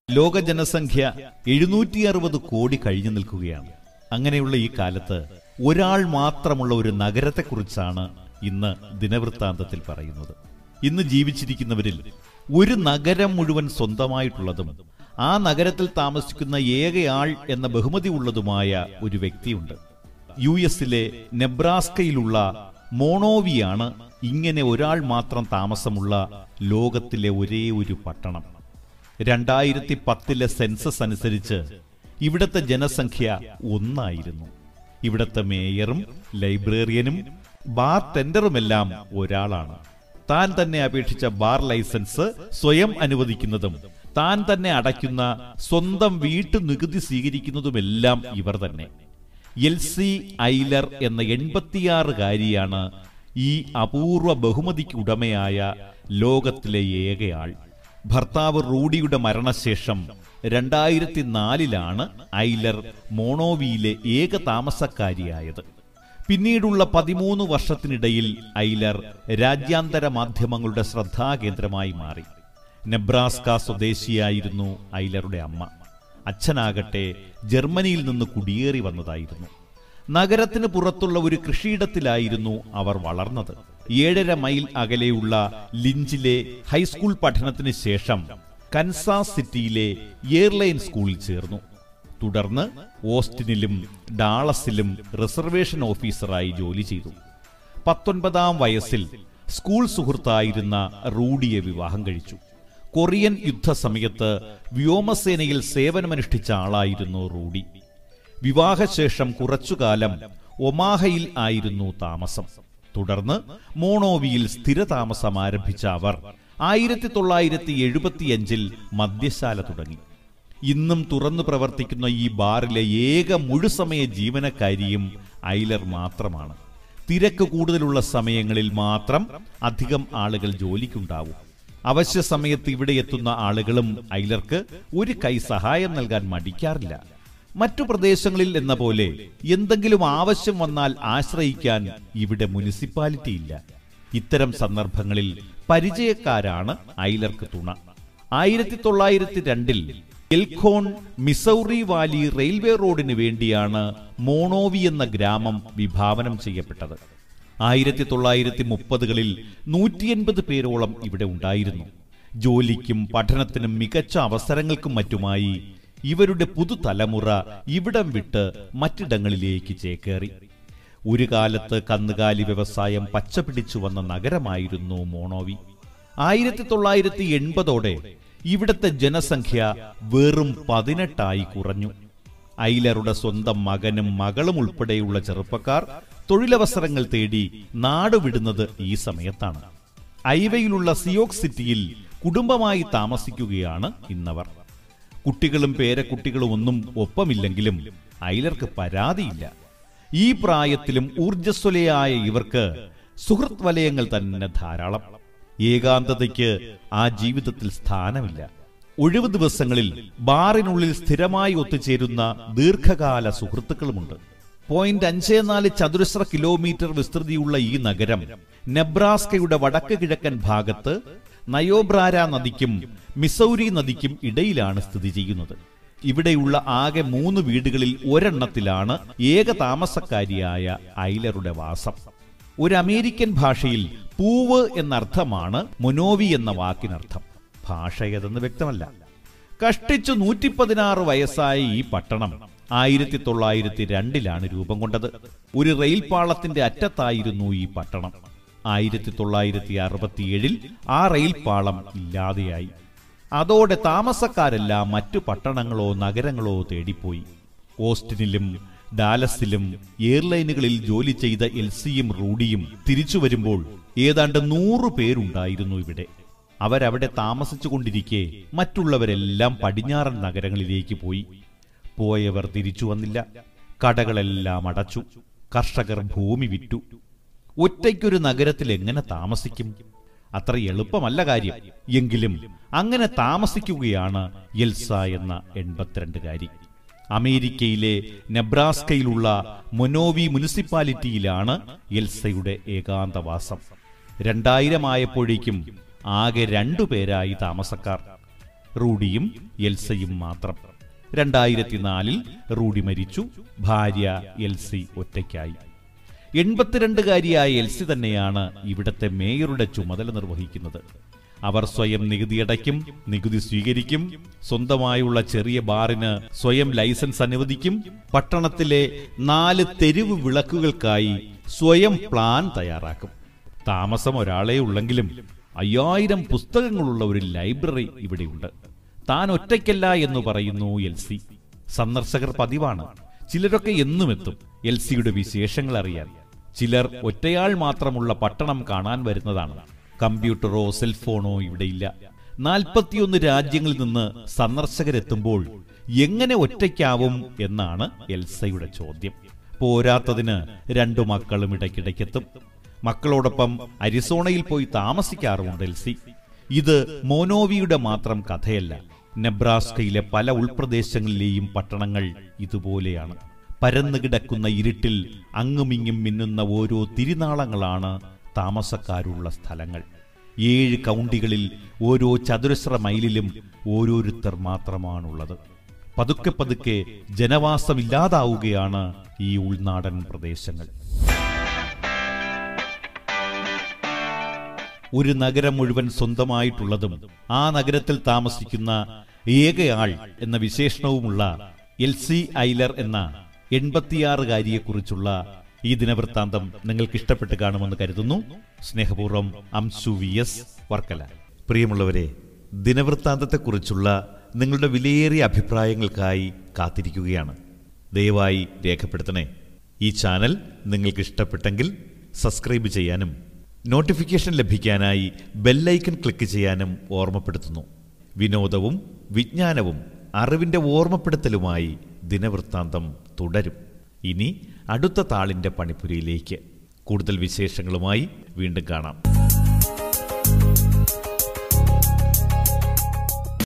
ലോക ജനസംഖ്യ എഴുന്നൂറ്റി അറുപത് കോടി കഴിഞ്ഞു നിൽക്കുകയാണ് അങ്ങനെയുള്ള ഈ കാലത്ത് ഒരാൾ മാത്രമുള്ള ഒരു നഗരത്തെക്കുറിച്ചാണ് ഇന്ന് ദിനവൃത്താന്തത്തിൽ പറയുന്നത് ഇന്ന് ജീവിച്ചിരിക്കുന്നവരിൽ ഒരു നഗരം മുഴുവൻ സ്വന്തമായിട്ടുള്ളതും ആ നഗരത്തിൽ താമസിക്കുന്ന ഏകയാൾ എന്ന ബഹുമതി ഉള്ളതുമായ ഒരു വ്യക്തിയുണ്ട് യു എസിലെ നെബ്രാസ്കയിലുള്ള മോണോവിയാണ് ഇങ്ങനെ ഒരാൾ മാത്രം താമസമുള്ള ലോകത്തിലെ ഒരേ ഒരു പട്ടണം രണ്ടായിരത്തി പത്തിലെ സെൻസസ് അനുസരിച്ച് ഇവിടത്തെ ജനസംഖ്യ ഒന്നായിരുന്നു ഇവിടത്തെ മേയറും ലൈബ്രറിയനും ബാർ ടെൻഡറുമെല്ലാം ഒരാളാണ് താൻ തന്നെ അപേക്ഷിച്ച ബാർ ലൈസൻസ് സ്വയം അനുവദിക്കുന്നതും താൻ തന്നെ അടയ്ക്കുന്ന സ്വന്തം വീട്ടു നികുതി സ്വീകരിക്കുന്നതുമെല്ലാം ഇവർ തന്നെ എൽ സി ഐലർ എന്ന എൺപത്തിയാറുകാരിയാണ് ഈ അപൂർവ ബഹുമതിക്ക് ഉടമയായ ലോകത്തിലെ ഏകയാൾ ഭർത്താവ് റൂഡിയുടെ മരണശേഷം രണ്ടായിരത്തി നാലിലാണ് ഐലർ മോണോവിയിലെ ഏക താമസക്കാരിയായത് പിന്നീടുള്ള പതിമൂന്ന് വർഷത്തിനിടയിൽ ഐലർ രാജ്യാന്തര മാധ്യമങ്ങളുടെ ശ്രദ്ധാകേന്ദ്രമായി മാറി നെബ്രാസ്ക സ്വദേശിയായിരുന്നു ഐലറുടെ അമ്മ അച്ഛനാകട്ടെ ജർമ്മനിയിൽ നിന്ന് കുടിയേറി വന്നതായിരുന്നു നഗരത്തിന് പുറത്തുള്ള ഒരു കൃഷിയിടത്തിലായിരുന്നു അവർ വളർന്നത് ഏഴര മൈൽ അകലെയുള്ള ലിഞ്ചിലെ ഹൈസ്കൂൾ പഠനത്തിന് ശേഷം കൻസാസ് സിറ്റിയിലെ എയർലൈൻ സ്കൂളിൽ ചേർന്നു തുടർന്ന് ഓസ്റ്റിനിലും ഡാളസിലും റിസർവേഷൻ ഓഫീസറായി ജോലി ചെയ്തു പത്തൊൻപതാം വയസ്സിൽ സ്കൂൾ സുഹൃത്തായിരുന്ന റൂഡിയെ വിവാഹം കഴിച്ചു കൊറിയൻ യുദ്ധസമയത്ത് വ്യോമസേനയിൽ സേവനമനുഷ്ഠിച്ച ആളായിരുന്നു റൂഡി വിവാഹശേഷം കുറച്ചുകാലം ഒമാഹയിൽ ആയിരുന്നു താമസം തുടർന്ന് മോണോവിയിൽ സ്ഥിരതാമസം ആരംഭിച്ച അവർ ആയിരത്തി തൊള്ളായിരത്തി എഴുപത്തിയഞ്ചിൽ മദ്യശാല തുടങ്ങി ഇന്നും തുറന്നു പ്രവർത്തിക്കുന്ന ഈ ബാറിലെ ഏക മുഴുസമയ ജീവനക്കാരിയും ഐലർ മാത്രമാണ് തിരക്ക് കൂടുതലുള്ള സമയങ്ങളിൽ മാത്രം അധികം ആളുകൾ ജോലിക്കുണ്ടാവും അവശ്യ സമയത്ത് ഇവിടെ എത്തുന്ന ആളുകളും ഐലർക്ക് ഒരു കൈ സഹായം നൽകാൻ മടിക്കാറില്ല മറ്റു പ്രദേശങ്ങളിൽ എന്ന പോലെ എന്തെങ്കിലും ആവശ്യം വന്നാൽ ആശ്രയിക്കാൻ ഇവിടെ മുനിസിപ്പാലിറ്റി ഇല്ല ഇത്തരം സന്ദർഭങ്ങളിൽ പരിചയക്കാരാണ് ഐലർക്ക് തുണ ആയിരത്തി തൊള്ളായിരത്തി രണ്ടിൽ എൽഖോൺ മിസൗറി വാലി റെയിൽവേ റോഡിന് വേണ്ടിയാണ് മോണോവി എന്ന ഗ്രാമം വിഭാവനം ചെയ്യപ്പെട്ടത് ആയിരത്തി തൊള്ളായിരത്തി മുപ്പതുകളിൽ നൂറ്റിയൻപത് പേരോളം ഇവിടെ ഉണ്ടായിരുന്നു ജോലിക്കും പഠനത്തിനും മികച്ച അവസരങ്ങൾക്കും മറ്റുമായി ഇവരുടെ പുതുതലമുറ ഇവിടം വിട്ട് മറ്റിടങ്ങളിലേക്ക് ചേക്കേറി ഒരു കാലത്ത് കന്നുകാലി വ്യവസായം പച്ചപിടിച്ചു വന്ന നഗരമായിരുന്നു മോണോവി ആയിരത്തി തൊള്ളായിരത്തി എൺപതോടെ ഇവിടത്തെ ജനസംഖ്യ വെറും പതിനെട്ടായി കുറഞ്ഞു ഐലറുടെ സ്വന്തം മകനും മകളും ഉൾപ്പെടെയുള്ള ചെറുപ്പക്കാർ തൊഴിലവസരങ്ങൾ തേടി നാടുവിടുന്നത് ഈ സമയത്താണ് ഐവയിലുള്ള സിയോക് സിറ്റിയിൽ കുടുംബമായി താമസിക്കുകയാണ് ഇന്നവർ കുട്ടികളും പേരക്കുട്ടികളും ഒന്നും ഒപ്പമില്ലെങ്കിലും ഐലർക്ക് പരാതിയില്ല ഈ പ്രായത്തിലും ഊർജ്ജസ്വലയായ ഇവർക്ക് സുഹൃത്ത് വലയങ്ങൾ തന്നെ ധാരാളം ഏകാന്തതയ്ക്ക് ആ ജീവിതത്തിൽ സ്ഥാനമില്ല ഒഴിവ് ദിവസങ്ങളിൽ ബാറിനുള്ളിൽ സ്ഥിരമായി ഒത്തുചേരുന്ന ദീർഘകാല സുഹൃത്തുക്കളുമുണ്ട് പോയിന്റ് അഞ്ച് നാല് ചതുരശ്ര കിലോമീറ്റർ വിസ്തൃതിയുള്ള ഈ നഗരം നെബ്രാസ്കയുടെ വടക്ക് കിഴക്കൻ ഭാഗത്ത് നയോബ്രാര നദിക്കും മിസൗരി നദിക്കും ഇടയിലാണ് സ്ഥിതി ചെയ്യുന്നത് ഇവിടെയുള്ള ആകെ മൂന്ന് വീടുകളിൽ ഒരെണ്ണത്തിലാണ് ഏക താമസക്കാരിയായ ഐലറുടെ വാസം ഒരു അമേരിക്കൻ ഭാഷയിൽ പൂവ് എന്നർത്ഥമാണ് മൊനോവി എന്ന വാക്കിനർത്ഥം ഭാഷ ഏതെന്ന് വ്യക്തമല്ല കഷ്ടിച്ചു നൂറ്റി പതിനാറ് വയസ്സായ ഈ പട്ടണം ആയിരത്തി തൊള്ളായിരത്തി രണ്ടിലാണ് രൂപം കൊണ്ടത് ഒരു റെയിൽ പാളത്തിന്റെ അറ്റത്തായിരുന്നു ഈ പട്ടണം ആയിരത്തി തൊള്ളായിരത്തി അറുപത്തിയേഴിൽ ആ റെയിൽ പാളം ഇല്ലാതെയായി അതോടെ താമസക്കാരെല്ലാം മറ്റു പട്ടണങ്ങളോ നഗരങ്ങളോ തേടിപ്പോയി ഓസ്റ്റിനിലും ഡാലസിലും എയർലൈനുകളിൽ ജോലി ചെയ്ത എൽസിയും റൂഡിയും തിരിച്ചു വരുമ്പോൾ ഏതാണ്ട് നൂറു പേരുണ്ടായിരുന്നു ഇവിടെ അവരവിടെ താമസിച്ചുകൊണ്ടിരിക്കെ മറ്റുള്ളവരെല്ലാം പടിഞ്ഞാറൻ നഗരങ്ങളിലേക്ക് പോയി പോയവർ തിരിച്ചു വന്നില്ല കടകളെല്ലാം അടച്ചു കർഷകർ ഭൂമി വിറ്റു ഒറ്റയ്ക്കൊരു നഗരത്തിൽ എങ്ങനെ താമസിക്കും അത്ര എളുപ്പമല്ല കാര്യം എങ്കിലും അങ്ങനെ താമസിക്കുകയാണ് എൽസ എന്ന എൺപത്തിരണ്ടുകാരി അമേരിക്കയിലെ നെബ്രാസ്കയിലുള്ള മൊനോവി മുനിസിപ്പാലിറ്റിയിലാണ് എൽസയുടെ ഏകാന്തവാസം രണ്ടായിരം ആയപ്പോഴേക്കും ആകെ രണ്ടു പേരായി താമസക്കാർ റൂഡിയും എൽസയും മാത്രം രണ്ടായിരത്തി നാലിൽ റൂഡി മരിച്ചു ഭാര്യ എൽസി ഒറ്റയ്ക്കായി എൺപത്തിരണ്ടുകാരിയായ എൽസി തന്നെയാണ് ഇവിടത്തെ മേയറുടെ ചുമതല നിർവഹിക്കുന്നത് അവർ സ്വയം നികുതി അടയ്ക്കും നികുതി സ്വീകരിക്കും സ്വന്തമായുള്ള ചെറിയ ബാറിന് സ്വയം ലൈസൻസ് അനുവദിക്കും പട്ടണത്തിലെ നാല് തെരുവ് വിളക്കുകൾക്കായി സ്വയം പ്ലാൻ തയ്യാറാക്കും താമസം ഒരാളെ ഉള്ളെങ്കിലും അയ്യായിരം പുസ്തകങ്ങളുള്ള ഒരു ലൈബ്രറി ഇവിടെയുണ്ട് താൻ ഒറ്റയ്ക്കല്ല എന്ന് പറയുന്നു എൽസി സന്ദർശകർ പതിവാണ് ചിലരൊക്കെ എന്നും എത്തും എൽസിയുടെ വിശേഷങ്ങൾ അറിയാൻ ചിലർ ഒറ്റയാൾ മാത്രമുള്ള പട്ടണം കാണാൻ വരുന്നതാണ് കമ്പ്യൂട്ടറോ സെൽഫോണോ ഇവിടെയില്ല നാൽപ്പത്തിയൊന്ന് രാജ്യങ്ങളിൽ നിന്ന് സന്ദർശകരെത്തുമ്പോൾ എങ്ങനെ ഒറ്റയ്ക്കാവും എന്നാണ് എൽസയുടെ ചോദ്യം പോരാത്തതിന് രണ്ടു മക്കളും ഇടയ്ക്കിടയ്ക്കെത്തും മക്കളോടൊപ്പം അരിസോണയിൽ പോയി താമസിക്കാറുമുണ്ട് എൽസി ഇത് മോനോവിയുടെ മാത്രം കഥയല്ല നെബ്രാസ്കയിലെ പല ഉൾപ്രദേശങ്ങളിലെയും പട്ടണങ്ങൾ ഇതുപോലെയാണ് പരന്നു കിടക്കുന്ന ഇരുട്ടിൽ അങ്ങുമിങ്ങും മിന്നുന്ന ഓരോ തിരുനാളങ്ങളാണ് താമസക്കാരുള്ള സ്ഥലങ്ങൾ ഏഴ് കൗണ്ടികളിൽ ഓരോ ചതുരശ്ര മൈലിലും ഓരോരുത്തർ മാത്രമാണുള്ളത് പതുക്കെ പതുക്കെ ജനവാസമില്ലാതാവുകയാണ് ഈ ഉൾനാടൻ പ്രദേശങ്ങൾ ഒരു നഗരം മുഴുവൻ സ്വന്തമായിട്ടുള്ളതും ആ നഗരത്തിൽ താമസിക്കുന്ന ഏകയാൾ എന്ന വിശേഷണവുമുള്ള എൽ സി ഐലർ എന്ന എൺപത്തിയാറുകാരിയെക്കുറിച്ചുള്ള ഈ ദിനവൃത്താന്തം നിങ്ങൾക്ക് ഇഷ്ടപ്പെട്ട് കാണുമെന്ന് കരുതുന്നു സ്നേഹപൂർവ്വം അംശു വി എസ് വർക്കല പ്രിയമുള്ളവരെ ദിനവൃത്താന്തത്തെക്കുറിച്ചുള്ള നിങ്ങളുടെ വിലയേറിയ അഭിപ്രായങ്ങൾക്കായി കാത്തിരിക്കുകയാണ് ദയവായി രേഖപ്പെടുത്തണേ ഈ ചാനൽ നിങ്ങൾക്ക് ഇഷ്ടപ്പെട്ടെങ്കിൽ സബ്സ്ക്രൈബ് ചെയ്യാനും നോട്ടിഫിക്കേഷൻ ലഭിക്കാനായി ബെല്ലൈക്കൺ ക്ലിക്ക് ചെയ്യാനും ഓർമ്മപ്പെടുത്തുന്നു വിനോദവും വിജ്ഞാനവും അറിവിന്റെ ഓർമ്മപ്പെടുത്തലുമായി ദിനവൃത്താന്തം തുടരും ഇനി അടുത്ത താളിന്റെ പണിപ്പുരയിലേക്ക് കൂടുതൽ വിശേഷങ്ങളുമായി വീണ്ടും കാണാം